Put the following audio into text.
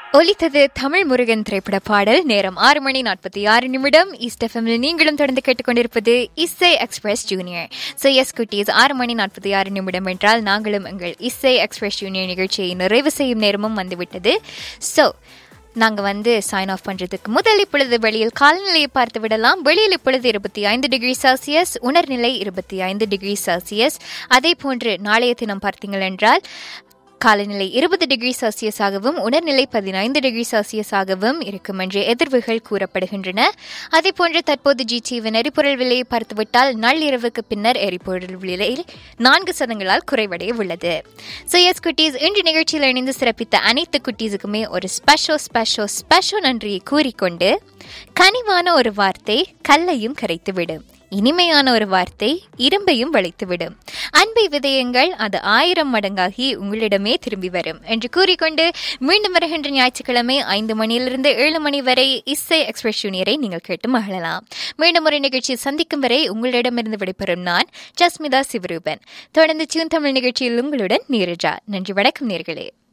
ஒலித்தது தமிழ் முருகன் திரைப்பட பாடல் நேரம் ஆறு மணி நாற்பத்தி ஆறு நிமிடம் ஈஸ்ட் எஃப்எம்மில் நீங்களும் தொடர்ந்து கேட்டுக்கொண்டிருப்பது இசை எக்ஸ்பிரஸ் ஜூனியர் ஸோ எஸ் குட்டீஸ் ஆறு மணி நாற்பத்தி ஆறு நிமிடம் என்றால் நாங்களும் எங்கள் இசை எக்ஸ்பிரஸ் ஜூனியர் நிகழ்ச்சியை நிறைவு செய்யும் நேரமும் வந்துவிட்டது ஸோ நாங்கள் வந்து சைன் ஆஃப் பண்ணுறதுக்கு முதல் இப்பொழுது வெளியில் காலநிலையை பார்த்து விடலாம் வெளியில் இப்பொழுது இருபத்தி ஐந்து டிகிரி செல்சியஸ் உணர்நிலை இருபத்தி ஐந்து டிகிரி செல்சியஸ் அதே போன்று நாளைய தினம் பார்த்தீங்கள் என்றால் காலநிலை இருபது டிகிரி செல்சியஸாகவும் உணர்நிலை பதினைந்து டிகிரி செல்சியஸாகவும் இருக்கும் என்று எதிர்வுகள் கூறப்படுகின்றன அதே போன்று தற்போது ஜிடிவின் எரிபொருள் விலையை பார்த்துவிட்டால் நள்ளிரவுக்கு பின்னர் எரிபொருள் விலை நான்கு சதங்களால் குறைவடைய உள்ளது ஸோ எஸ் குட்டீஸ் இன்று நிகழ்ச்சியில் இணைந்து சிறப்பித்த அனைத்து குட்டீஸுக்குமே ஒரு ஸ்பெஷல் ஸ்பெஷல் ஸ்பெஷல் நன்றியை கூறிக்கொண்டு கனிவான ஒரு வார்த்தை கல்லையும் கரைத்துவிடும் இனிமையான ஒரு வார்த்தை இரும்பையும் வளைத்துவிடும் அன்பை விதயங்கள் அது ஆயிரம் மடங்காகி உங்களிடமே திரும்பி வரும் என்று கூறிக்கொண்டு மீண்டும் வருகின்ற ஞாயிற்றுக்கிழமை ஐந்து மணியிலிருந்து ஏழு மணி வரை இசை எக்ஸ்பிரஸ் ஜூனியரை நீங்கள் கேட்டு மகிழலாம் மீண்டும் ஒரு நிகழ்ச்சியை சந்திக்கும் வரை உங்களிடமிருந்து விடைபெறும் நான் ஜஸ்மிதா சிவரூபன் தொடர்ந்து சிவன் தமிழ் நிகழ்ச்சியில் உங்களுடன் நீரஜா நன்றி வணக்கம் நேர்களே